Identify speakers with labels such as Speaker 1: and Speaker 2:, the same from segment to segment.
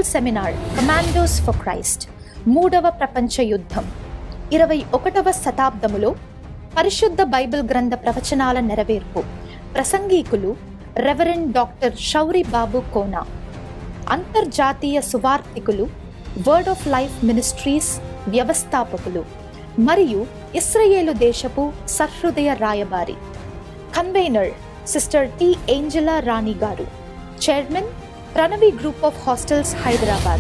Speaker 1: Seminar commandos for Christ మూడవ ప్రపంచ యుద్ధం ఇరవై ఒకటవ శతాబ్దములో పరిశుద్ధ బైబిల్ గ్రంథ ప్రవచనాల నెరవేర్పు ప్రసంగీకులు రెవరెండ్ డాక్టర్ షౌరి బాబు కోనా అంతర్జాతీయ సువార్థికులు వర్డ్ ఆఫ్ లైఫ్ మినిస్ట్రీస్ వ్యవస్థాపకులు మరియు ఇస్రయేలు దేశపు సహృదయ రాయబారి convener sister T Angela Rani గారు chairman Pranavi group of hostels Hyderabad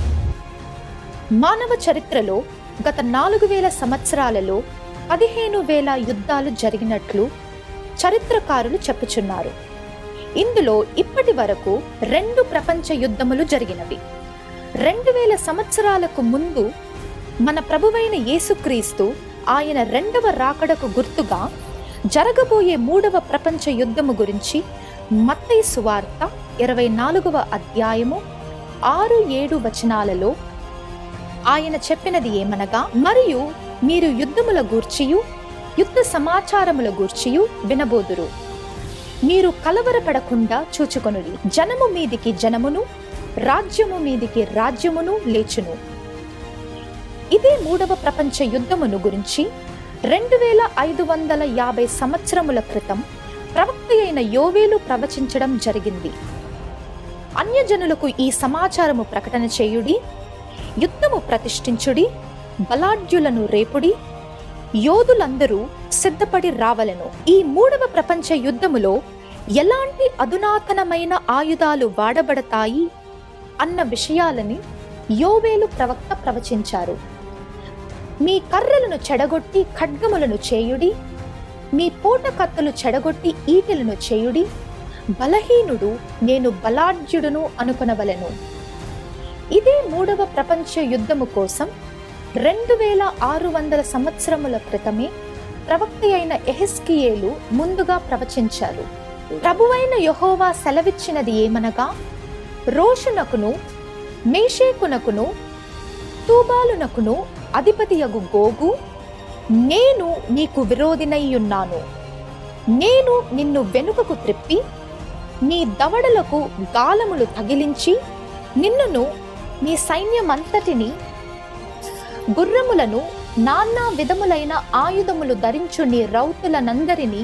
Speaker 1: మానవ చరిత్రలో గత నాలుగు వేల సంవత్సరాలలో పదిహేను వేల యుద్ధాలు జరిగినట్లు చరిత్రకారులు చెప్పుచున్నారు ఇందులో ఇప్పటి వరకు రెండు ప్రపంచ యుద్ధములు జరిగినవి రెండు వేల సంవత్సరాలకు ముందు మన ప్రభువైన యేసుక్రీస్తు ఆయన రెండవ రాకడకు గుర్తుగా జరగబోయే మూడవ ప్రపంచ యుద్ధము గురించి మత్తయి సువార్త ఇరవై నాలుగవ అధ్యాయము ఆరు ఏడు వచనాలలో ఆయన చెప్పినది ఏమనగా మరియు మీరు యుద్ధముల గూర్చియు యుద్ధ సమాచారముల గూర్చియు వినబోదురు మీరు కలవరపడకుండా చూచుకొనుడి జనము మీదికి జనమును రాజ్యము మీదికి రాజ్యమును లేచును ఇదే మూడవ ప్రపంచ యుద్ధమును గురించి రెండు వేల ఐదు వందల యాభై సంవత్సరముల క్రితం ప్రవక్త అయిన యోవేలు ప్రవచించడం జరిగింది అన్యజనులకు ఈ సమాచారము ప్రకటన చేయుడి యుద్ధము ప్రతిష్ఠించుడి బలాఢ్యులను రేపుడి యోధులందరూ సిద్ధపడి రావలను ఈ మూడవ ప్రపంచ యుద్ధములో ఎలాంటి అధునాతనమైన ఆయుధాలు వాడబడతాయి అన్న విషయాలని యోవేలు ప్రవక్త ప్రవచించారు మీ కర్రలను చెడగొట్టి ఖడ్గములను చేయుడి మీ పోట కత్తులు చెడగొట్టి ఈటెలను చేయుడి బలహీనుడు నేను బలాఢ్యుడును అనుకొనవలెను ఇదే మూడవ ప్రపంచ యుద్ధము కోసం రెండు వేల ఆరు వందల సంవత్సరముల క్రితమే ప్రవక్త అయిన ఎహెస్కియేలు ముందుగా ప్రవచించారు ప్రభువైన యహోవా సెలవిచ్చినది ఏమనగా రోషునకును మేషేకునకును తూబాలునకును అధిపతియగు గోగు నేను నీకు విరోధినయ్యున్నాను నేను నిన్ను వెనుకకు త్రిప్పి నీ దవడలకు గాలములు తగిలించి నిన్నును నీ సైన్యమంతటిని గుర్రములను నానా విధములైన ఆయుధములు ధరించు నీ రౌతులనందరినీ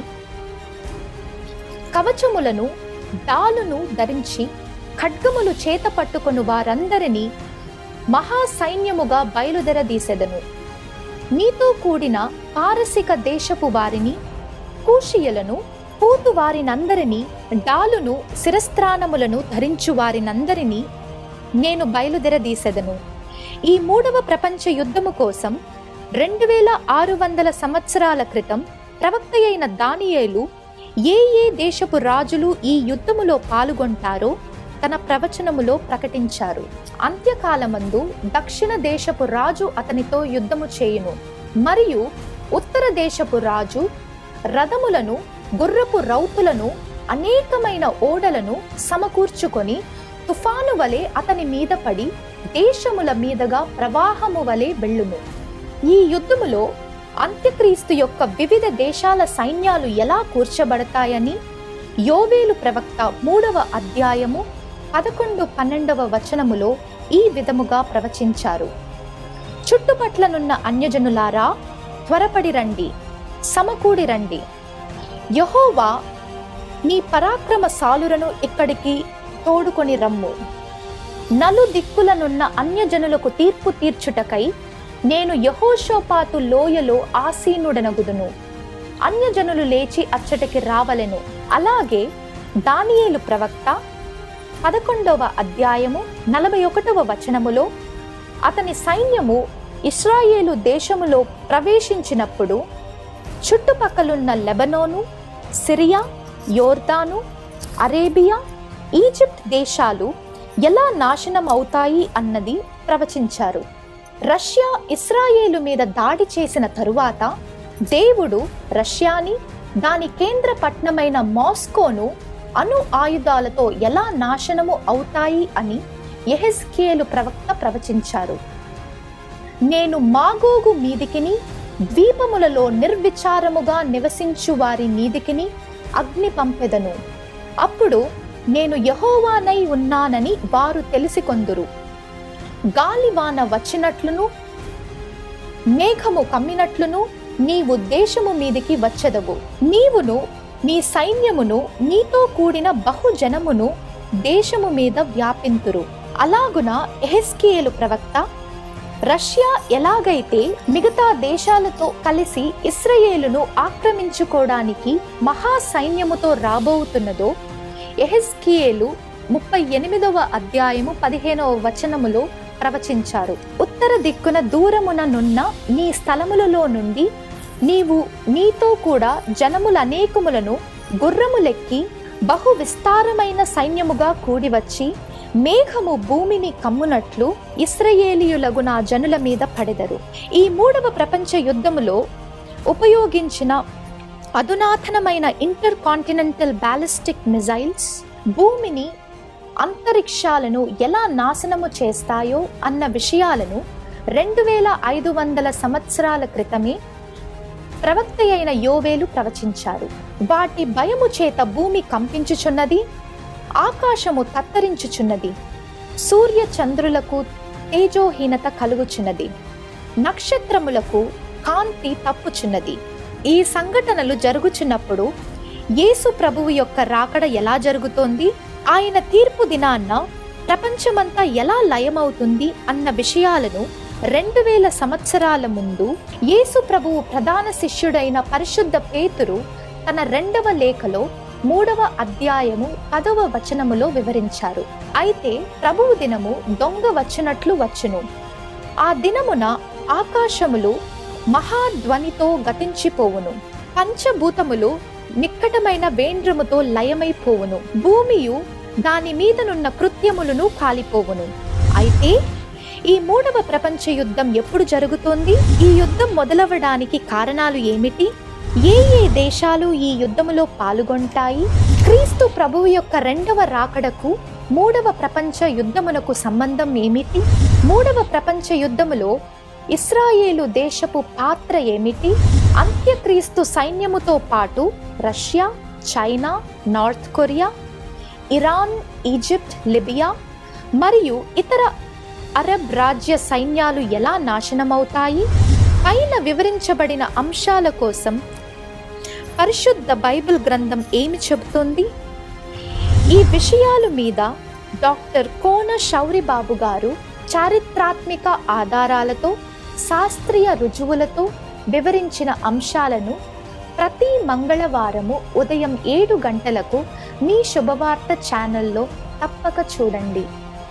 Speaker 1: కవచములను డాలును ధరించి ఖడ్గములు చేత పట్టుకొను వారందరినీ మహా సైన్యముగా బయలుదెరదీసెదను నీతో కూడిన పారసిక దేశపు వారిని కూషియలను పూతు వారినందరినీ డాలును శిరస్త్రానములను ధరించు వారినందరినీ నేను బయలుదెరదీసెదను ఈ మూడవ ప్రపంచ యుద్ధము కోసం రెండు వేల ఆరు వందల సంవత్సరాల క్రితం ప్రవక్త అయిన దానియేలు ఏ ఏ దేశపు రాజులు ఈ యుద్ధములో పాల్గొంటారో తన ప్రవచనములో ప్రకటించారు అంత్యకాలమందు దక్షిణ దేశపు రాజు అతనితో యుద్ధము చేయును మరియు ఉత్తర దేశపు రాజు రథములను గుర్రపు రౌతులను అనేకమైన ఓడలను సమకూర్చుకొని తుఫాను వలె అతని మీద పడి దేశముల మీదగా ప్రవాహము వలె వెళ్ళును ఈ యుద్ధములో అంత్యక్రీస్తు యొక్క వివిధ దేశాల సైన్యాలు ఎలా కూర్చబడతాయని యోవేలు ప్రవక్త మూడవ అధ్యాయము పదకొండు పన్నెండవ వచనములో ఈ విధముగా ప్రవచించారు చుట్టుపట్లనున్న అన్యజనులారా త్వరపడి రండి సమకూడి రండి యహోవా నీ పరాక్రమ సాలురను ఇక్కడికి తోడుకొని రమ్ము నలు దిక్కులనున్న అన్యజనులకు తీర్పు తీర్చుటకై నేను యహోషోపాతు లోయలో ఆసీనుడనగుదును అన్యజనులు లేచి అచ్చటికి రావలెను అలాగే దానియేలు ప్రవక్త పదకొండవ అధ్యాయము నలభై ఒకటవ వచనములో అతని సైన్యము ఇస్రాయేలు దేశములో ప్రవేశించినప్పుడు చుట్టుపక్కలున్న లెబనోను సిరియా యోర్దాను అరేబియా ఈజిప్ట్ దేశాలు ఎలా నాశనం అవుతాయి అన్నది ప్రవచించారు రష్యా ఇస్రాయేలు మీద దాడి చేసిన తరువాత దేవుడు రష్యాని దాని కేంద్ర పట్టణమైన మాస్కోను అణు ఆయుధాలతో ఎలా నాశనము అవుతాయి అని ఎహెస్కేలు ప్రవక్త ప్రవచించారు నేను మాగోగు మీదికిని ద్వీపములలో నిర్విచారముగా నివసించు వారి మీదికిని అగ్ని పంపెదను అప్పుడు నేను యహోవానై ఉన్నానని వారు తెలిసికొందురు గాలివాన వచ్చినట్లును మేఘము కమ్మినట్లును నీవు దేశము మీదికి వచ్చెదవు నీవును నీ సైన్యమును నీతో కూడిన బహుజనమును దేశము మీద వ్యాపింతురు అలాగున ఎహెస్కియేలు ప్రవక్త రష్యా ఎలాగైతే మిగతా దేశాలతో కలిసి ఇస్రయేలును ఆక్రమించుకోవడానికి మహా సైన్యముతో రాబోతున్నదో ఎహెస్కియేలు ముప్పై ఎనిమిదవ అధ్యాయము పదిహేనవ వచనములో ప్రవచించారు ఉత్తర దిక్కున దూరమున నున్న నీ స్థలములలో నుండి నీవు నీతో కూడా జనములనేకములను గుర్రములెక్కి బహు విస్తారమైన సైన్యముగా కూడివచ్చి మేఘము భూమిని కమ్మునట్లు ఇస్రయేలీయులగు నా జనుల మీద పడెదరు ఈ మూడవ ప్రపంచ యుద్ధములో ఉపయోగించిన అధునాతనమైన ఇంటర్ కాంటినెంటల్ బ్యాలిస్టిక్ మిజైల్స్ భూమిని అంతరిక్షాలను ఎలా నాశనము చేస్తాయో అన్న విషయాలను రెండు వేల ఐదు వందల సంవత్సరాల క్రితమే ప్రవక్త అయిన యోవేలు ప్రవచించారు వాటి భయము చేత భూమి కంపించుచున్నది ఆకాశము తత్తరించుచున్నది సూర్య చంద్రులకు తేజోహీనత కలుగుచున్నది నక్షత్రములకు కాంతి తప్పుచున్నది ఈ సంఘటనలు జరుగుచున్నప్పుడు యేసు ప్రభువు యొక్క రాకడ ఎలా జరుగుతోంది ఆయన తీర్పు దినాన్న ప్రపంచమంతా ఎలా లయమవుతుంది అన్న విషయాలను రెండు వేల సంవత్సరాల ముందు యేసు ప్రభువు ప్రధాన శిష్యుడైన పరిశుద్ధ పేతురు తన రెండవ లేఖలో మూడవ అధ్యాయము పదవ వచనములో వివరించారు అయితే ప్రభువు దినము దొంగ వచ్చినట్లు వచ్చును ఆ దినమున ఆకాశములు మహాధ్వనితో గతించిపోవును పంచభూతములు నిక్కటమైన వేండ్రముతో లయమైపోవును భూమియు దాని మీదనున్న కృత్యములను కాలిపోవును అయితే ఈ మూడవ ప్రపంచ యుద్ధం ఎప్పుడు జరుగుతోంది ఈ యుద్ధం మొదలవడానికి కారణాలు ఏమిటి ఏ ఏ దేశాలు ఈ యుద్ధములో పాల్గొంటాయి క్రీస్తు ప్రభువు యొక్క రెండవ రాకడకు మూడవ ప్రపంచ యుద్ధమునకు సంబంధం ఏమిటి మూడవ ప్రపంచ యుద్ధములో ఇస్రాయేలు దేశపు పాత్ర ఏమిటి అంత్యక్రీస్తు సైన్యముతో పాటు Russia China North Korea Iran Egypt Libya మరియు ఇతర అరబ్ రాజ్య సైన్యాలు ఎలా నాశనమవుతాయి పైన వివరించబడిన అంశాల కోసం పరిశుద్ధ బైబిల్ గ్రంథం ఏమి చెబుతుంది ఈ విషయాల మీద డాక్టర్ కోన శౌరిబాబు గారు చారిత్రాత్మిక ఆధారాలతో శాస్త్రీయ రుజువులతో వివరించిన అంశాలను ప్రతి మంగళవారము ఉదయం ఏడు గంటలకు మీ శుభవార్త ఛానల్లో తప్పక చూడండి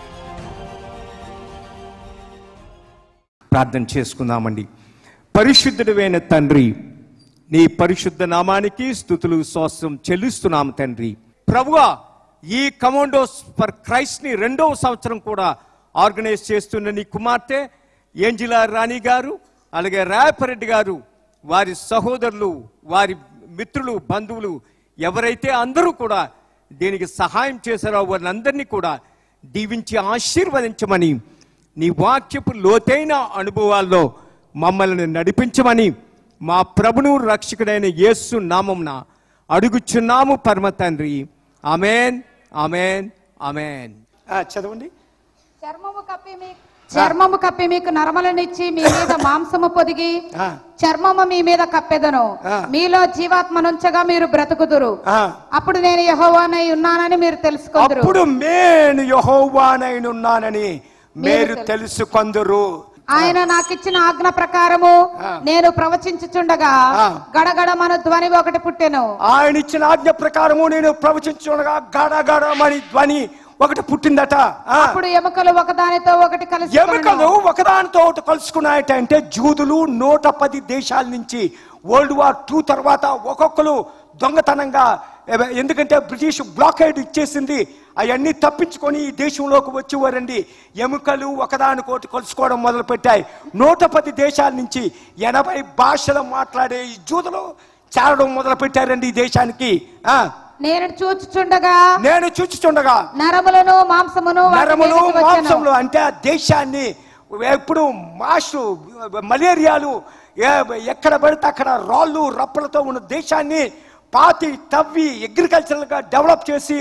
Speaker 2: ప్రార్థన చేసుకుందామండి పరిశుద్ధుడైన తండ్రి నీ పరిశుద్ధ నామానికి స్థుతులు శ్వాసం చెల్లిస్తున్నాం తండ్రి ప్రభువా ఈ కమాండోస్ ఫర్ క్రైస్ట్ ని రెండవ సంవత్సరం కూడా ఆర్గనైజ్ చేస్తున్న నీ కుమార్తె ఏంజిలా రాణి గారు అలాగే రాయపరెడ్డి గారు వారి సహోదరులు వారి మిత్రులు బంధువులు ఎవరైతే అందరూ కూడా దీనికి సహాయం చేశారో వారినందరినీ కూడా దీవించి ఆశీర్వదించమని నీ వాక్యపు లోతైన అనుభవాల్లో మమ్మల్ని నడిపించమని మా ప్రభును రక్షకుడైన యేసు నామంన అడుగుచున్నాము పరమ తండ్రి ఆమెన్ ఆమెన్ ఆమెన్
Speaker 3: ఆ, చదవండి
Speaker 4: చర్మము కప్పి మీ చర్మము కప్పి మీకు నరమలనిచ్చి మీ మీద మాంసము పొదిగి
Speaker 3: ఆ.
Speaker 4: చర్మము మీ మీద కప్పెదను
Speaker 3: ఆ.
Speaker 4: మీలో జీవాత్మ నుంచగా మీరు బ్రతుకుదురు
Speaker 3: ఆ,
Speaker 4: అప్పుడు నేను యెహోవానై ఉన్నానని మీరు తెలుసుకుందరు
Speaker 3: అప్పుడు నేను యహోవానైనున్నానని మీరు తెలుసుకొందురు
Speaker 4: ఆయన నాకిచ్చిన ఆజ్ఞ ప్రకారము
Speaker 3: ఆ.
Speaker 4: నేను ప్రవచించుచుండగా
Speaker 3: ఆ.
Speaker 4: గడగడమను ధ్వని ఒకటి పుట్టెను
Speaker 3: ఆయన ఇచ్చిన ఆజ్ఞ ప్రకారము నేను ప్రవచించుండగా గడగడమని ధ్వని ఒకటి పుట్టిందట ఆ,
Speaker 4: అప్పుడు ఎముకలు ఒకదానితో ఒకటి కలిసి
Speaker 3: ఎముకలు ఒకదానితో ఒకటి కలుసుకున్నాయట అంటే జూదులు నూట పది దేశాల నుంచి వరల్డ్ వార్ టూ తర్వాత ఒక్కొక్కరు దొంగతనంగా ఎవ- ఎందుకంటే బ్రిటిష్ బ్లాకేడ్ ఇచ్చేసింది అవన్నీ తప్పించుకొని ఈ దేశంలోకి వచ్చేవారండి ఎముకలు ఒకదానికోటి కలుసుకోవడం మొదలు పెట్టాయి నూట పది దేశాల నుంచి ఎనభై భాషలు మాట్లాడే ఈ జూదులు చేరడం మొదలు పెట్టారండి ఈ దేశానికి ఆ
Speaker 4: నేను చూచుచుండగా
Speaker 3: నేను చూచుచుండగా
Speaker 4: నరములను మాంసమును వాటి
Speaker 3: నరములు
Speaker 4: మీదకి వచ్చెను.
Speaker 3: మాంసములు అంటే ఆ దేశాన్ని ఎప్పుడు మాసు మలేరియాలు ఏ- ఎక్కడ పడితే అక్కడ రాళ్ళు రప్పలతో ఉన్న దేశాన్ని పాతి తవ్వి అగ్రికల్చరల్ గా డెవలప్ చేసి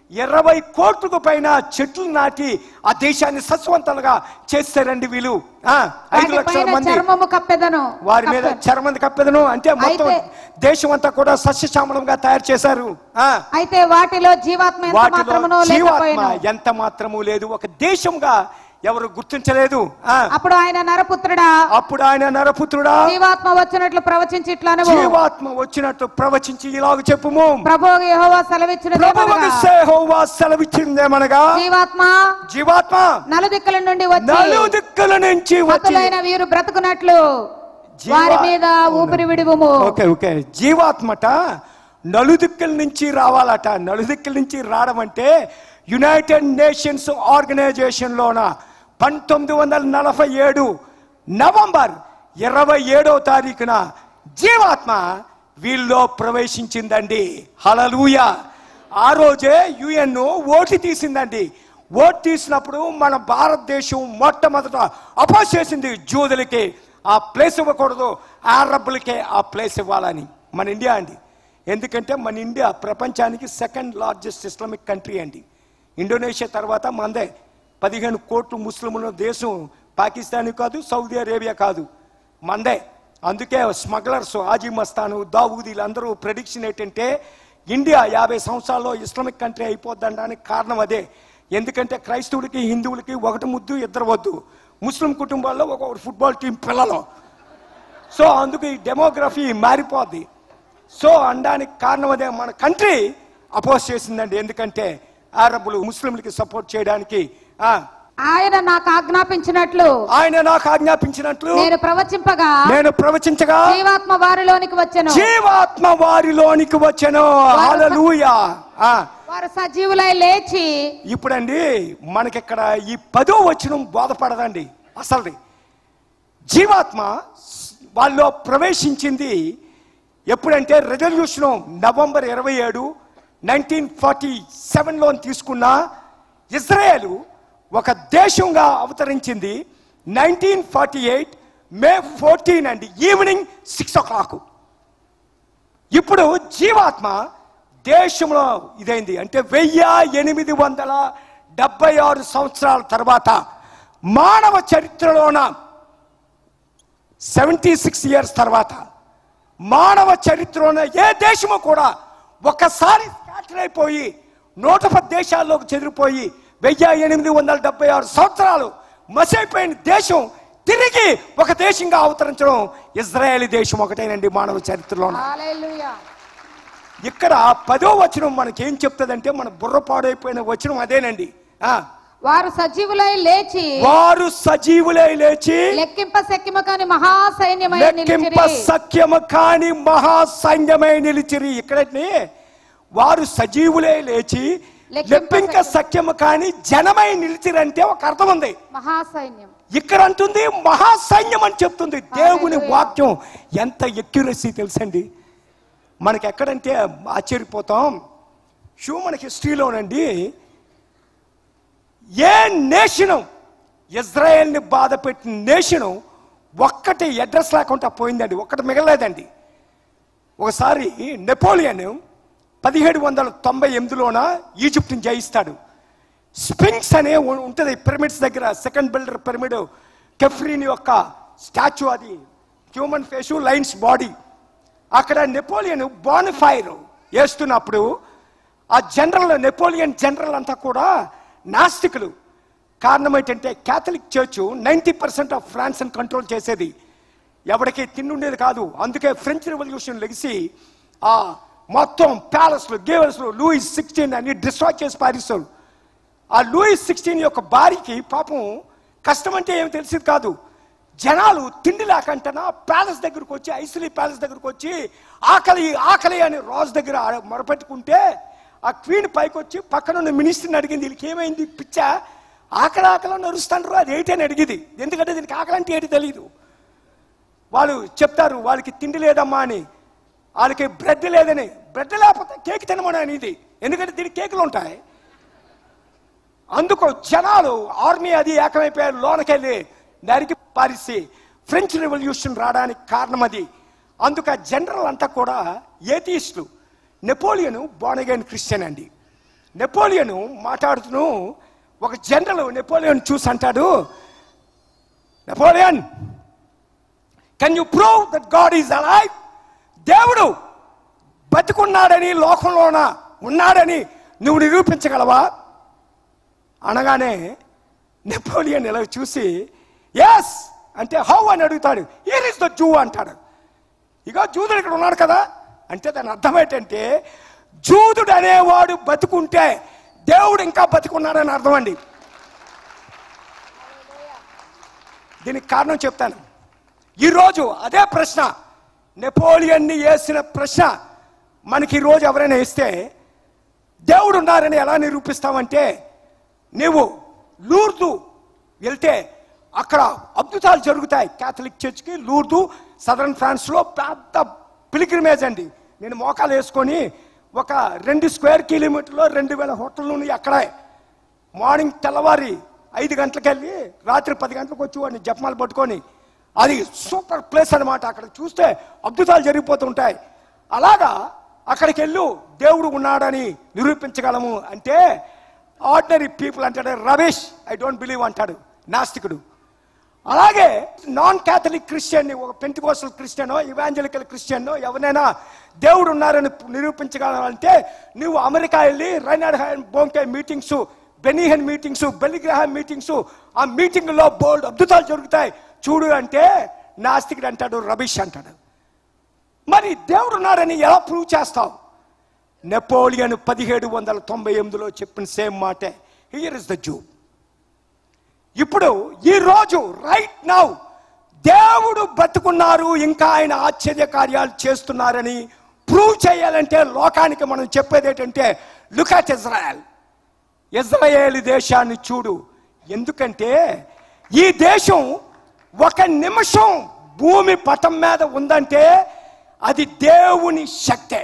Speaker 3: ఇరవై కోట్లకు పైన చెట్లు నాటి ఆ దేశాన్ని సస్వంతలుగా చేస్తారండి వీళ్ళు ఆ, ఐదు లక్షల
Speaker 4: వాటిపైన
Speaker 3: మంది
Speaker 4: చర్మము కప్పెదను
Speaker 3: వారి మీద
Speaker 4: కప్పె-
Speaker 3: చర్మంది కప్పెదను అంటే మొత్తం
Speaker 4: అయితే-
Speaker 3: దేశం అంతా కూడా సస్యశ్యామలంగా తయారు చేశారు ఆ
Speaker 4: అయితే వాటిలో జీవాత్మ ఎంత
Speaker 3: వాటిలో
Speaker 4: మాత్రమునో
Speaker 3: జీవాత్మ
Speaker 4: లేకపోయిన
Speaker 3: ఎంత మాత్రము లేదు ఒక దేశంగా ఎవరు గుర్తించలేదు ఆ
Speaker 4: అప్పుడు ఆయన నరపుత్రుడా
Speaker 3: అప్పుడు ఆయన నరపుత్రుడా
Speaker 4: జీవాత్మ వచ్చినట్లు ప్రవచించి ఇట్లా
Speaker 3: జీవాత్మ వచ్చినట్టు ప్రవచించి ఇలాగ చెప్పుము
Speaker 4: ప్రభు యెహోవా సెలవిచ్చినది
Speaker 3: ప్రభువుకు సేహోవా సెలవిచ్చిందేమనగా
Speaker 4: జీవాత్మ
Speaker 3: జీవాత్మ
Speaker 4: నలుదిక్కుల నుండి వచ్చి
Speaker 3: నలు దిక్కుల నుంచి వచ్చి
Speaker 4: హతులైన వీరు బ్రతుకున్నట్లు
Speaker 3: జీవా-
Speaker 4: వారి మీద ఊపిరి విడువము
Speaker 3: ఓకే ఓకే జీవాత్మట నలుదిక్కుల నుంచి రావాలట నలుదిక్కుల నుంచి రావడం అంటే యునైటెడ్ నేషన్స్ ఆర్గనైజేషన్ లోన పంతొమ్మిది వందల నలభై ఏడు నవంబర్ ఇరవై ఏడవ తారీఖున జీవాత్మ వీళ్ళలో ప్రవేశించిందండి హలలుయ ఆ రోజే యుఎన్ ఓటు తీసిందండి ఓటు తీసినప్పుడు మన భారతదేశం మొట్టమొదట అపోజ్ చేసింది జూదులకి ఆ ప్లేస్ ఇవ్వకూడదు ఆరబ్బులకే ఆ ప్లేస్ ఇవ్వాలని మన ఇండియా అండి ఎందుకంటే మన ఇండియా ప్రపంచానికి సెకండ్ లార్జెస్ట్ ఇస్లామిక్ కంట్రీ అండి ఇండోనేషియా తర్వాత మందే పదిహేను కోట్లు ముస్లింల దేశం పాకిస్తాన్ కాదు సౌదీ అరేబియా కాదు మందే అందుకే స్మగ్లర్స్ ఆజీ మస్తాను దావూద్ వీళ్ళందరూ ప్రెడిక్షన్ ఏంటంటే ఇండియా యాభై సంవత్సరాల్లో ఇస్లామిక్ కంట్రీ అయిపోద్దనడానికి కారణం అదే ఎందుకంటే క్రైస్తవులకి హిందువులకి ఒకటి ముద్దు ఇద్దరు వద్దు ముస్లిం కుటుంబాల్లో ఒక ఫుట్బాల్ టీం పిల్లలు సో అందుకు ఈ డెమోగ్రఫీ మారిపోద్ది సో అనడానికి కారణం అదే మన కంట్రీ అపోజ్ చేసిందండి ఎందుకంటే అరబ్బులు ముస్లింలకి సపోర్ట్ చేయడానికి ఆ,
Speaker 4: ఆయన నాకు ఆజ్ఞాపించినట్లు
Speaker 3: ఆయన నాకు ఆజ్ఞాపించినట్లు
Speaker 4: నేను ప్రవచింపగా
Speaker 3: నేను ప్రవచించగా
Speaker 4: జీవాత్మ వారిలోనికి వచ్చెను
Speaker 3: జీవాత్మ వారిలోనికి వచ్చెను హల్లెలూయా ఆ
Speaker 4: వారు సజీవులై లేచి
Speaker 3: ఇప్పుడండి మనకిక్కడ ఈ పదో వచనం బోధపడదండి అసలుది జీవాత్మ వాళ్ళలో ప్రవేశించింది ఎప్పుడంటే రెజల్యూషన్ నవంబర్ ఇరవై ఏడు నైన్టీన్ ఫార్టీ సెవెన్లో తీసుకున్న ఇజ్రాయేల్ ఒక దేశంగా అవతరించింది nineteen forty eight May fourteen అండి ఈవినింగ్ సిక్స్ ఓ క్లాక్ ఇప్పుడు జీవాత్మ దేశంలో ఇదైంది అంటే వెయ్యి ఎనిమిది వందల డెబ్బై ఆరు సంవత్సరాల తర్వాత మానవ చరిత్రలోన సెవెంటీ సిక్స్ ఇయర్స్ తర్వాత మానవ చరిత్రలోన ఏ దేశము కూడా ఒకసారి స్కాటర్ అయిపోయి నూట పది దేశాల్లోకి చెదిరిపోయి వెయ్యి ఎనిమిది వందల డెబ్బై ఆరు సంవత్సరాలు మసైపోయిన దేశం తిరిగి ఒక దేశంగా అవతరించడం ఇజ్రాయేలీ దేశం ఒకటేనండి మానవ చరిత్రలోన
Speaker 4: హల్లెలూయా.
Speaker 3: ఇక్కడ పదో వచనం మనకేం చెప్తుందంటే మన బుర్ర పాడైపోయిన వచనం అదేనండి ఆ
Speaker 4: వారు సజీవులై లేచి
Speaker 3: వారు సజీవులై లేచి
Speaker 4: లెక్కింప సెక్కిమ కాని మహాసైన్యమై
Speaker 3: లెక్కింప
Speaker 4: నిలిచిరి
Speaker 3: సఖ్యము కాని మహాసైన్యమై నిలిచిరి ఇక్కడని వారు సజీవులై లేచి
Speaker 4: లెక్కింప
Speaker 3: లెప్పింక
Speaker 4: సఖ్యము.
Speaker 3: సఖ్యము కాని జనమై నిలిచిరంటే ఒక అర్థం ఉంది
Speaker 4: మహాసైన్యం
Speaker 3: ఇక్కడ అంటుంది మహాసైన్యం అని చెప్తుంది దేవుని
Speaker 4: హల్లెలూయా.
Speaker 3: వాక్యం ఎంత ఎక్యురసీ తెలుసండి మనకి ఎక్కడంటే ఆశ్చర్యపోతాం హ్యూమన్ హిస్టరీలోనండి ఏ నేషను ఇజ్రాయెల్ని బాధ పెట్టిన నేషను ఒక్కటి అడ్రస్ లేకుండా పోయిందండి ఒక్కటి మిగలేదండి ఒకసారి నెపోలియన్ పదిహేడు వందల తొంభై ఎనిమిదిలోన ఈజిప్ట్ని జయిస్తాడు స్పింక్స్ అనే ఉ- ఉంటుంది పిరమిడ్స్ దగ్గర సెకండ్ బిల్డర్ పిరమిడ్ కెఫ్రీన్ యొక్క స్టాచ్యూ అది హ్యూమన్ ఫేసు లైన్స్ బాడీ అక్కడ నెపోలియన్ బానిఫైర్ వేస్తున్నప్పుడు ఆ జనరల్ నెపోలియన్ జనరల్ అంతా కూడా నాస్తికులు కారణం ఏంటంటే Catholic church ninety percent of France control చేసేది ఎవరికి తిండుండేది కాదు అందుకే ఫ్రెంచ్ రెవల్యూషన్ లెగిసి ఆ మొత్తం ప్యాలెస్లు గేవెల్స్లు లూయిస్ సిక్స్టీన్ అని డిస్ట్రాయ్ చేసి పారిస్తారు ఆ లూయిస్ సిక్స్టీన్ యొక్క భార్యకి పాపం కష్టం అంటే ఏమి తెలిసింది కాదు జనాలు తిండి లేకంటనా ప్యాలెస్ దగ్గరకు వచ్చి ఐసిలీ ప్యాలెస్ దగ్గరకు వచ్చి ఆకలి ఆకలి అని రాజు దగ్గర ఆ- మొరపెట్టుకుంటే ఆ క్వీన్ పైకి వచ్చి పక్కన ఉన్న మినిస్టర్ని అడిగింది వీళ్ళకి ఏమైంది పిచ్చ ఆకలి ఆకలి నరుస్తాండ్రు అది ఏంటి అని అడిగింది ఎందుకంటే దీనికి ఆకలి అంటే ఏంటి తెలియదు వాళ్ళు చెప్తారు వాళ్ళకి తిండి లేదమ్మా అని వాళ్ళకి బ్రెడ్ లేదని బ్రెడ్ లేకపోతే కేక్ తినమని అనేది ఎందుకంటే దీనికి కేకులు ఉంటాయి అందుకు జనాలు ఆర్మీ అది ఏకమైపోయారు లోనకెళ్ళి నరికి పారిసి ఫ్రెంచ్ రెవల్యూషన్ రావడానికి కారణం అది అందుకు ఆ జనరల్ అంతా కూడా ఏథీస్టులు నెపోలియన్ బోనగైన్ క్రిస్టియన్ అండి నెపోలియన్ మాట్లాడుతూ ఒక జనరల్ నెపోలియన్ చూసి అంటాడు Napoleon can you prove that God is alive దేవుడు బతికున్నాడని లోకంలోన ఉన్నాడని నువ్వు నిరూపించగలవా అనగానే నెపోలియన్ ఇలా చూసి ఎస్ అంటే హౌ అని అడుగుతాడు ఇయర్ ఇస్ ద జూ అంటాడు ఇక జూదుడు ఇక్కడ ఉన్నాడు కదా అంటే దాని అర్థం ఏంటంటే జూదుడు అనేవాడు బతుకుంటే దేవుడు ఇంకా బతుకున్నాడని అర్థం అండి దీనికి కారణం చెప్తాను ఈరోజు అదే ప్రశ్న నెపోలియన్ని వేసిన ప్రశ్న మనకి ఈరోజు ఎవరైనా ఇస్తే దేవుడు ఉన్నారని ఎలా నిరూపిస్తామంటే నీవు లూర్దు వెళ్తే అక్కడ అద్భుతాలు జరుగుతాయి క్యాథలిక్ చర్చ్కి లూర్దు సదరన్ ఫ్రాన్స్లో పెద్ద పిలిగ్రిమేజ్ అండి నేను మోకాలు వేసుకొని ఒక రెండు స్క్వేర్ కిలోమీటర్లో రెండు వేల హోటల్ నుండి అక్కడే మార్నింగ్ తెల్లవారి ఐదు గంటలకు వెళ్ళి రాత్రి పది గంటలకు వచ్చి వాడిని జపమాలు పట్టుకొని అది సూపర్ ప్లేస్ అన్నమాట అక్కడ చూస్తే అద్భుతాలు జరిగిపోతుంటాయి అలాగా అక్కడికి వెళ్ళు దేవుడు ఉన్నాడని నిరూపించగలము అంటే ఆర్డినరీ పీపుల్ అంటాడు రమేష్ ఐ డోంట్ బిలీవ్ అంటాడు నాస్తికుడు అలాగే నాన్ క్యాథలిక్ క్రిస్టియన్ ఒక పెంటికోసల్ క్రిస్టియనో ఇవాంజలికల్ క్రిస్టియనో ఎవరైనా దేవుడు ఉన్నారని నిరూపించగలంటే నువ్వు అమెరికా వెళ్ళి Reinhard Bonnke meetings Benny Hinn meetings Billy Graham meetings ఆ మీటింగ్లో బోల్డ్ అద్భుతాలు జరుగుతాయి చూడు అంటే నాస్తికుడు అంటాడు రబీష్ అంటాడు మరి దేవుడు ఉన్నాడని ఎలా ప్రూవ్ చేస్తావు నెపోలియన్ పదిహేడు వందల తొంభై ఎనిమిదిలో చెప్పిన సేమ్ మాటే హియర్ ఇస్ ద జూ ఇప్పుడు ఈ రోజు రైట్ నౌ దేవుడు బతుకున్నారు ఇంకా ఆయన ఆశ్చర్య కార్యాలు చేస్తున్నారని ప్రూవ్ చేయాలంటే లోకానికి మనం చెప్పేది ఏంటంటే లుక్ అట్ ఇజ్రాయల్ ఇజ్రాయేల్ దేశాన్ని చూడు ఎందుకంటే ఈ దేశం ఒక నిమిషం భూమి పటం మీద ఉందంటే అది దేవుని శక్తే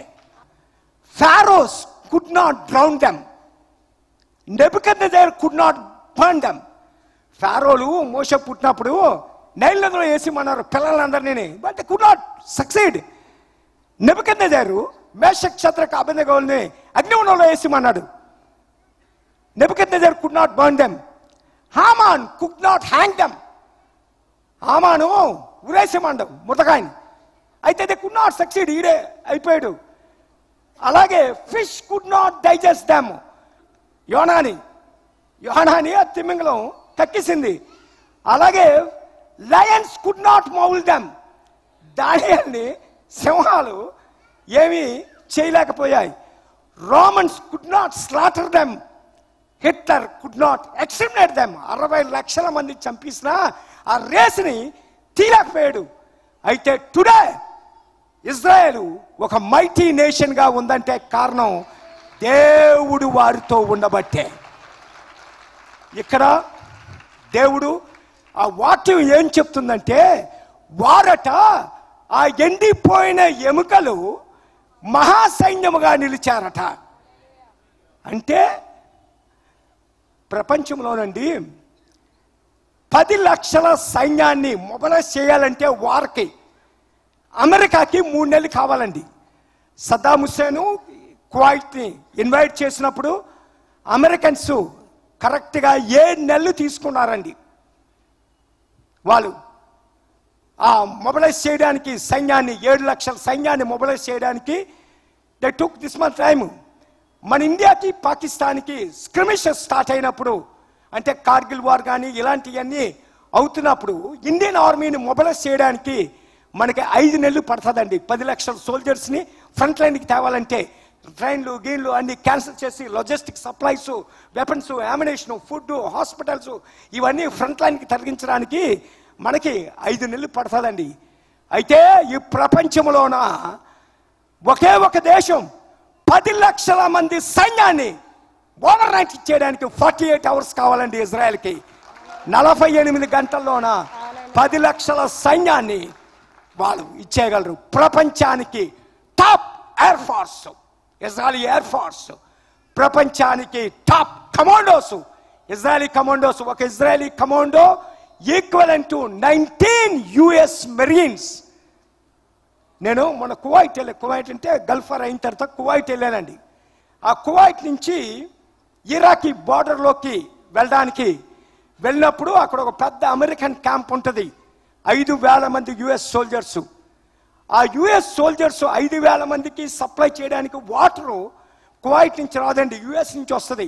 Speaker 3: Pharaohs could not drown them Nebuchadnezzar could not burn them ఫారోలు మోస పుట్టినప్పుడు నైల్ నదిలో వేసిమన్నారు పిల్లలందరినీ but could not succeed Nebuchadnezzar Meshach క్షత్రక అభినగోల్ని అగ్నిగుణంలో వేసిమన్నాడు Nebuchadnezzar could not burn them Haman could not hang them Haman ఉరేసిమండం ముతకాయని అయితే దే కుడ్ నాట్ సక్సీడ్ ఈడే అయిపోయాడు అలాగే fish could not digest them యోనాని యోనాని ఆ తిమ్మింగలం కక్కిసింది అలాగే lions could not maul them దానియల్ని సింహాలు ఏమీ చేయలేకపోయాయి Romans could not slaughter them Hitler could not exterminate them అరవై లక్షల మంది చంపేసిన ఆ రేస్ని తీయలేకపోయాడు అయితే టుడే ఇజ్రాయెల్ ఒక మైటీ నేషన్ గా ఉందంటే కారణం దేవుడు వారితో ఉండబట్టే ఇక్కడ దేవుడు ఆ వాక్యం ఏం చెప్తుందంటే వారట ఆ ఎండిపోయిన ఎముకలు మహాసైన్యముగా నిలిచారట అంటే ప్రపంచంలోనండి పది లక్షల సైన్యాన్ని మొబలైజ్ చేయాలంటే వారికి అమెరికాకి మూడు నెలలు కావాలండి సద్దాం హుస్సేను కువైట్ని ఇన్వైట్ చేసినప్పుడు అమెరికన్స్ కరెక్ట్గా ఏడు నెలలు తీసుకున్నారండి వాళ్ళు ఆ మొబలైజ్ చేయడానికి సైన్యాన్ని ఏడు లక్షల సైన్యాన్ని మొబలైజ్ చేయడానికి they took this much time మన ఇండియాకి పాకిస్తాన్కి స్క్రిమిషెస్ స్టార్ట్ అయినప్పుడు అంటే కార్గిల్ వార్ కానీ ఇలాంటివన్నీ అవుతున్నప్పుడు ఇండియన్ ఆర్మీని మొబలైజ్ చేయడానికి మనకి ఐదు నెలలు పడుతుందండి పది లక్షల సోల్జర్స్ని ఫ్రంట్ లైన్కి తేవాలంటే ట్రైన్లు గీన్లు అన్ని క్యాన్సిల్ చేసి logistic supplies weapons ammunition food hospitals ఇవన్నీ ఫ్రంట్ లైన్కి తరలించడానికి మనకి ఐదు నెలలు పడుతుందండి అయితే ఈ ప్రపంచంలోన ఒకే ఒక దేశం పది లక్షల మంది సైన్యాన్ని ఓవర్ నైట్ ఇచ్చేయడానికి ఫార్టీ ఎయిట్ అవర్స్ కావాలండి ఇజ్రాయెల్కి నలభై ఎనిమిది గంటల్లోన పది లక్షల సైన్యాన్ని వాళ్ళు ఇచ్చేయగలరు ప్రపంచానికి top air force Israeli air force ప్రపంచానికి టాప్ కమాండోస్ ఇజ్రాయలీ కమాండోస్ ఒక Israeli commando equal to nineteen US marines నేను మన కువైట్ వెళ్ళా కువైట్ అంటే గల్ఫర్ అయిన తర్వాత కువైట్ వెళ్ళానండి ఆ కువైట్ నుంచి ఇరాకీ బార్డర్లోకి వెళ్ళడానికి వెళ్ళినప్పుడు అక్కడ ఒక పెద్ద అమెరికన్ క్యాంప్ ఉంటుంది ఐదు వేల మంది యుఎస్ సోల్జర్స్ ఆ యుఎస్ సోల్జర్స్ ఐదు వేల మందికి సప్లై చేయడానికి వాటరు కువైట్ నుంచి రాదండి యుఎస్ నుంచి వస్తుంది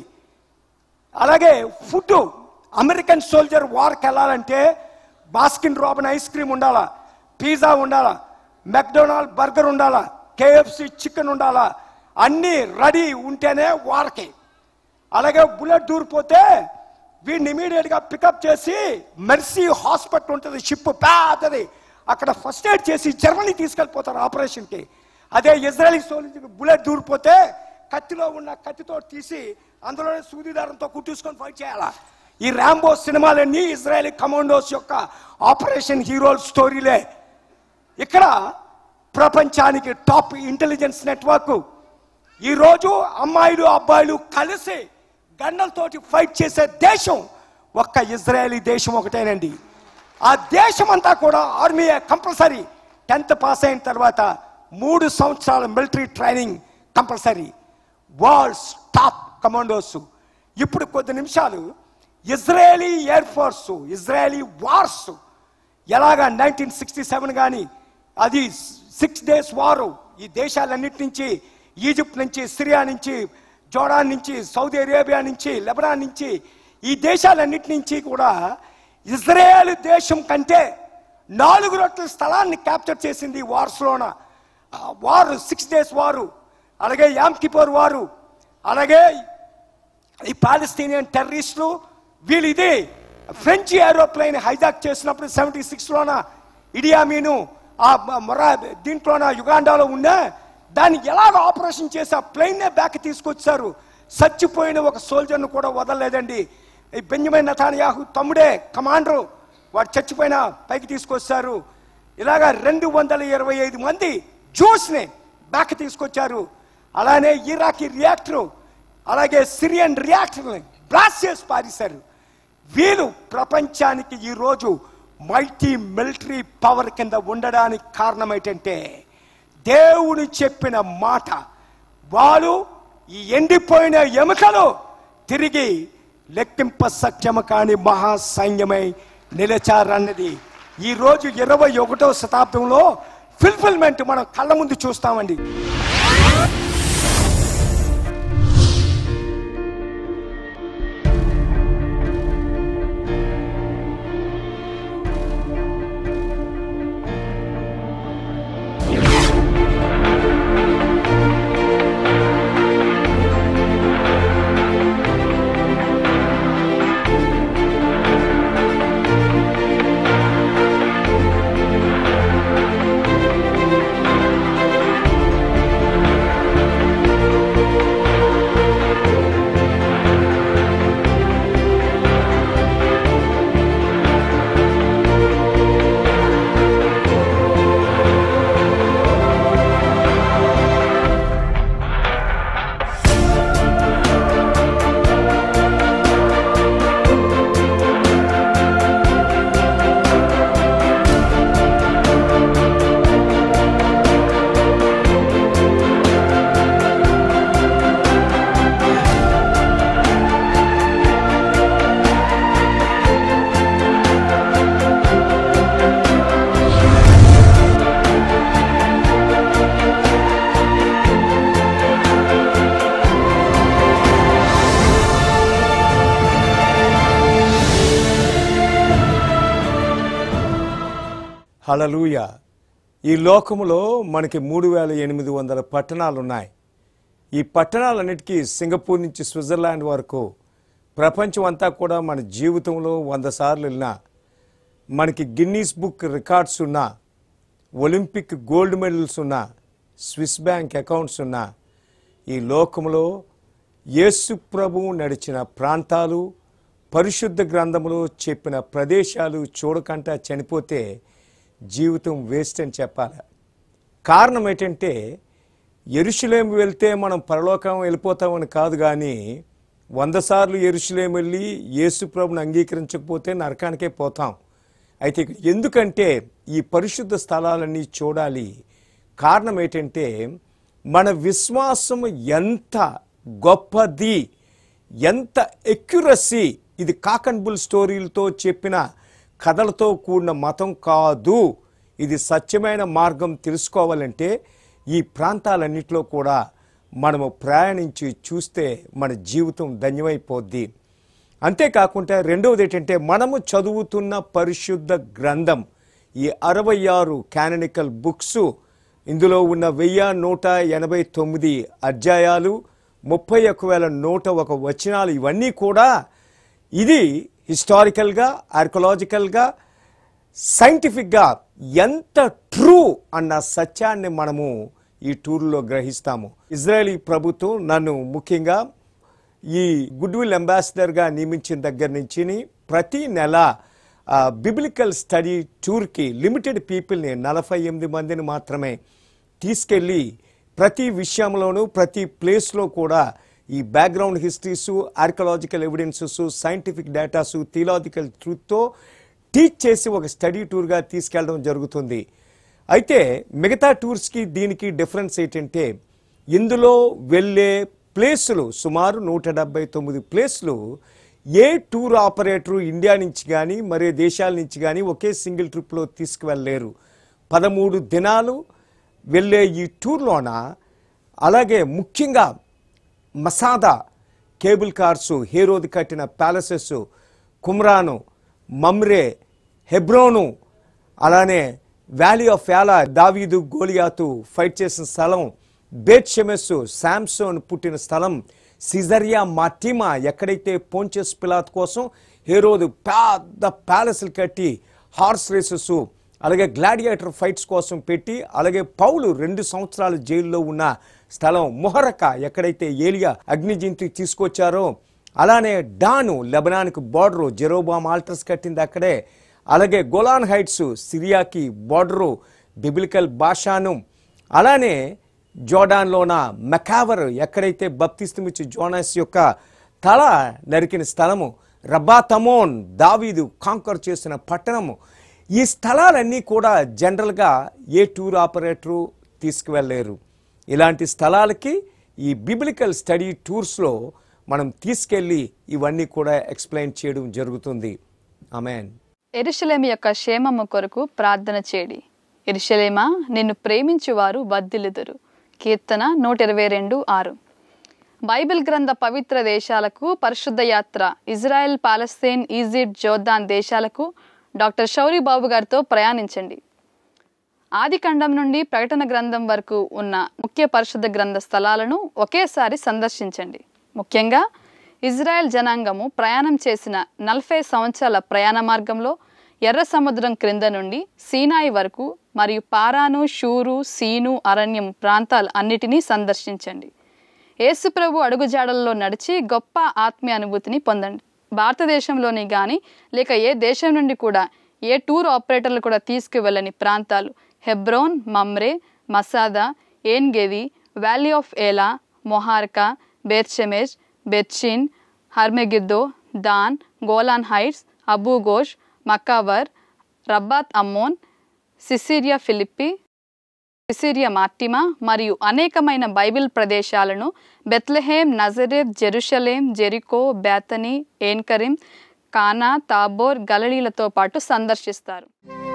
Speaker 3: అలాగే ఫుడ్ అమెరికన్ సోల్జర్ వార్కి వెళ్ళాలంటే బాస్కిన్ రాబిన్ ఐస్ క్రీమ్ ఉండాలా పిజ్జా ఉండాలా మెక్డొనాల్డ్ బర్గర్ ఉండాలా కేఎఫ్సి చికెన్ ఉండాలా అన్నీ రెడీ ఉంటేనే వార్కి అలాగే బుల్లెట్ దూరిపోతే వీడిని ఇమీడియట్ గా పికప్ చేసి మెర్సీ హాస్పిటల్ ఉంటుంది షిప్ పెద్దది అక్కడ ఫస్ట్ ఎయిడ్ చేసి జర్మనీ తీసుకెళ్ళిపోతారు ఆపరేషన్కి అదే ఇజ్రాయలీ సోల్జర్ బుల్లెట్ దూరిపోతే కత్తిలో ఉన్న కత్తితో తీసి అందులోనే సూదిదారంతో కుట్టించుకొని ఫైట్ చేయాలా ఈ ర్యాంబో సినిమాలన్నీ ఇజ్రాయలీ కమాండోస్ యొక్క ఆపరేషన్ హీరోల్ స్టోరీలే ఇక్కడ ప్రపంచానికి టాప్ ఇంటెలిజెన్స్ నెట్వర్క్ ఈరోజు అమ్మాయిలు అబ్బాయిలు కలిసి గన్నలతోటి ఫైట్ చేసే దేశం ఒక్క ఇజ్రాయేలీ దేశం ఒకటేనండి ఆ దేశం అంతా కూడా ఆర్మీ కంపల్సరీ టెన్త్ పాస్ అయిన తర్వాత మూడు సంవత్సరాల military training compulsory world's top commandos ఇప్పుడు కొద్ది నిమిషాలు Israeli air force Israeli wars ఎలాగా నైన్టీన్ సిక్స్టీ సెవెన్ కానీ అది సిక్స్ డేస్ వారు ఈ దేశాలన్నిటి నుంచి ఈజిప్ట్ నుంచి సిరియా నుంచి జోర్డాన్ నుంచి సౌదీ అరేబియా నుంచి లెబనాన్ నుంచి ఈ దేశాలన్నిటి నుంచి కూడా ఇజ్రాయేల్ దేశం కంటే నాలుగు రొట్టెల స్థలాన్ని క్యాప్చర్ చేసింది ఈ వార్స్లోన ఆ వారు సిక్స్ డేస్ వారు అలాగే యామ్ కిపోర్ వారు అలాగే ఈ పాలస్తీనియన్ టెర్రరిస్టులు వీళ్ళు ఇది ఫ్రెంచ్ ఏరోప్లైన్ హైజాక్ చేసినప్పుడు సెవెంటీ సిక్స్లోన ఇడియామీను ఆ మ- మొరా దీంట్లోన యుగాండాలో ఉన్న దాన్ని ఎలాగ ఆపరేషన్ చేసి ఆ ప్లెయిన్నే బ్యాక్ తీసుకొచ్చారు చచ్చిపోయిన ఒక సోల్జర్ను కూడా వదలలేదండి ఈ బెంజమిన్ నతానియాహు తమ్ముడే కమాండరు వాడు చచ్చిపోయిన పైకి తీసుకొచ్చారు ఇలాగా రెండు వందల ఇరవై ఐదు మంది జూస్ని బ్యాక్ తీసుకొచ్చారు అలానే ఇరాకీ రియాక్టరు అలాగే సిరియన్ రియాక్టర్ని బ్లాస్ట్ చేసి పారేశారు వీళ్ళు ప్రపంచానికి ఈరోజు మల్టీ మిలిటరీ పవర్ కింద ఉండడానికి కారణం ఏంటంటే దేవుడు చెప్పిన మాట వాళ్ళు ఈ ఎండిపోయిన ఎముకలు తిరిగి లెక్కింప సఖ్యము కాని మహాసైన్యమై నిలిచారన్నది ఈ రోజు ఇరవై ఒకటో శతాబ్దంలో ఫుల్ఫిల్మెంట్ మనం కళ్ళ ముందు చూస్తామండి
Speaker 2: హలలుయ ఈ లోకములో మనకి మూడు వేల ఎనిమిది వందల పట్టణాలు ఉన్నాయి ఈ పట్టణాలన్నిటికీ సింగపూర్ నుంచి స్విట్జర్లాండ్ వరకు ప్రపంచం అంతా కూడా మన జీవితంలో వంద సార్లు వెళ్ళినా మనకి గిన్నీస్ బుక్ రికార్డ్స్ ఉన్నా ఒలింపిక్ గోల్డ్ మెడల్స్ ఉన్నా స్విస్ బ్యాంక్ అకౌంట్స్ ఉన్నా ఈ లోకములో యేసు ప్రభువు నడిచిన ప్రాంతాలు పరిశుద్ధ గ్రంథములో చెప్పిన ప్రదేశాలు చూడకంట చనిపోతే జీవితం వేస్ట్ అని చెప్పాలి కారణం ఏంటంటే ఎరుషులేం వెళ్తే మనం పరలోకం వెళ్ళిపోతామని కాదు కానీ వంద సార్లు ఎరుషులేం వెళ్ళి యేసు ప్రభుని అంగీకరించకపోతే నరకానికే పోతాం అయితే ఇక్కడ ఎందుకంటే ఈ పరిశుద్ధ స్థలాలన్నీ చూడాలి కారణం ఏంటంటే మన విశ్వాసం ఎంత గొప్పది
Speaker 3: ఎంత ఎక్యురసీ ఇది కాక్ అండ్ బుల్ స్టోరీలతో చెప్పిన కథలతో కూడిన మతం కాదు ఇది సత్యమైన మార్గం తెలుసుకోవాలంటే ఈ ప్రాంతాలన్నిటిలో కూడా మనము ప్రయాణించి చూస్తే మన జీవితం ధన్యమైపోద్ది అంతేకాకుండా రెండవది ఏంటంటే మనము చదువుతున్న పరిశుద్ధ గ్రంథం ఈ అరవై ఆరు క్యాననికల్ బుక్స్ ఇందులో ఉన్న వెయ్యి నూట ఎనభై తొమ్మిది అధ్యాయాలు ముప్పై ఒక్క వేల నూట ఒక వచనాలు ఇవన్నీ కూడా ఇది హిస్టారికల్గా ఆర్కలాజికల్గా సైంటిఫిక్గా ఎంత ట్రూ అన్న సత్యాన్ని మనము ఈ టూర్లో గ్రహిస్తాము ఇజ్రాయలీ ప్రభుత్వం నన్ను ముఖ్యంగా ఈ గుడ్ విల్ అంబాసిడర్గా నియమించిన దగ్గర నుంచి ప్రతి నెల బిబ్లికల్ స్టడీ టూర్కి లిమిటెడ్ పీపుల్ని నలభై ఎనిమిది మందిని మాత్రమే తీసుకెళ్ళి ప్రతి విషయంలోనూ ప్రతి ప్లేస్లో కూడా ఈ background histories archaeological evidences scientific డేటాసు థియలాజికల్ ట్రూత్తో టీచ్ చేసి ఒక స్టడీ టూర్గా తీసుకెళ్ళడం జరుగుతుంది అయితే మిగతా టూర్స్కి దీనికి డిఫరెన్స్ ఏంటంటే ఇందులో వెళ్ళే ప్లేసులు సుమారు నూట డెబ్బై తొమ్మిది ప్లేస్లు ఏ టూర్ ఆపరేటరు ఇండియా నుంచి కానీ మరే దేశాల నుంచి కానీ ఒకే సింగిల్ ట్రిప్లో తీసుకువెళ్ళలేరు పదమూడు దినాలు వెళ్ళే ఈ టూర్లోన అలాగే ముఖ్యంగా మసాదా కేబుల్ కార్సు హేరోది కట్టిన ప్యాలెసెస్ కుమ్రాను మమ్రే హెబ్రోను అలానే వ్యాలీ ఆఫ్ యాలా దావీదు గోలియాతు ఫైట్ చేసిన స్థలం బేత్ షెమెస్ శాంసోన్ పుట్టిన స్థలం సిజరియా మాటిమా ఎక్కడైతే పోంచెస్ పిలాత్ కోసం హేరోదు పెద్ద ప్యాలెస్లు కట్టి హార్స్ రేసెస్ అలాగే గ్లాడియేటర్ ఫైట్స్ కోసం పెట్టి అలాగే పౌలు రెండు సంవత్సరాలు జైల్లో ఉన్న స్థలం మొహరక ఎక్కడైతే ఏలియా అగ్నిజింతి తీసుకొచ్చారో అలానే డాను లెబనాన్కి బార్డరు జెరోబామ్ ఆల్టర్స్ కట్టింది అక్కడే అలాగే గోలాన్ హైట్స్ సిరియాకి బార్డరు బిబిలికల్ భాషాను అలానే జోడాన్లోన మెకావర్ ఎక్కడైతే బప్తిస్తమిచ్చి జోనాస్ యొక్క తల నరికిన స్థలము రబాతమోన్ దావీదు కాంకర్ చేసిన పట్టణము ఈ స్థలాలన్నీ కూడా జనరల్గా ఏ టూర్ ఆపరేటరు తీసుకువెళ్ళలేరు ఇలాంటి స్థలాలకి ఈ బిబ్లికల్ స్టడీ టూర్స్లో మనం తీసుకెళ్ళి ఇవన్నీ కూడా ఎక్స్ప్లెయిన్ చేయడం జరుగుతుంది ఆమెన్
Speaker 5: ఎరుషలేము యొక్క క్షేమము కొరకు ప్రార్థన చేడి ఎరుషలేమా నిన్ను ప్రేమించువారు వర్ధిల్లుదురు కీర్తన నూట ఇరవై రెండు ఆరు బైబిల్ గ్రంథ పవిత్ర దేశాలకు పరిశుద్ధ యాత్ర ఇజ్రాయెల్ పాలస్తీన్ ఈజిప్ట్ జోర్దాన్ దేశాలకు డాక్టర్ షౌరి బాబు గారితో ప్రయాణించండి ఆది ఖండం నుండి ప్రకటన గ్రంథం వరకు ఉన్న ముఖ్య పరిశుద్ధ గ్రంథ స్థలాలను ఒకేసారి సందర్శించండి ముఖ్యంగా ఇజ్రాయెల్ జనాంగము ప్రయాణం చేసిన నలభై సంవత్సరాల ప్రయాణ మార్గంలో ఎర్ర సముద్రం క్రింద నుండి సీనాయి వరకు మరియు పారాను షూరు సీను అరణ్యం ప్రాంతాలు అన్నిటినీ సందర్శించండి యేసుప్రభు అడుగుజాడల్లో నడిచి గొప్ప ఆత్మీయ అనుభూతిని పొందండి భారతదేశంలోని కానీ లేక ఏ దేశం నుండి కూడా ఏ టూర్ ఆపరేటర్లు కూడా తీసుకువెళ్ళని ప్రాంతాలు Hebron Mamre Masada En Gedi valley of Elah మొహార్కా బెర్చెమెజ్ బెర్చిన్ హర్మెగిద్దో దాన్ గోలాన్ హైట్స్ అబూగోష్ మకావర్ Rabbath Ammon Caesarea Philippi Caesarea Maritima మరియు అనేకమైన బైబిల్ ప్రదేశాలను Bethlehem Nazareth Jerusalem Jericho Bethany Ein Karem Cana Tabor గలలీలతో పాటు సందర్శిస్తారు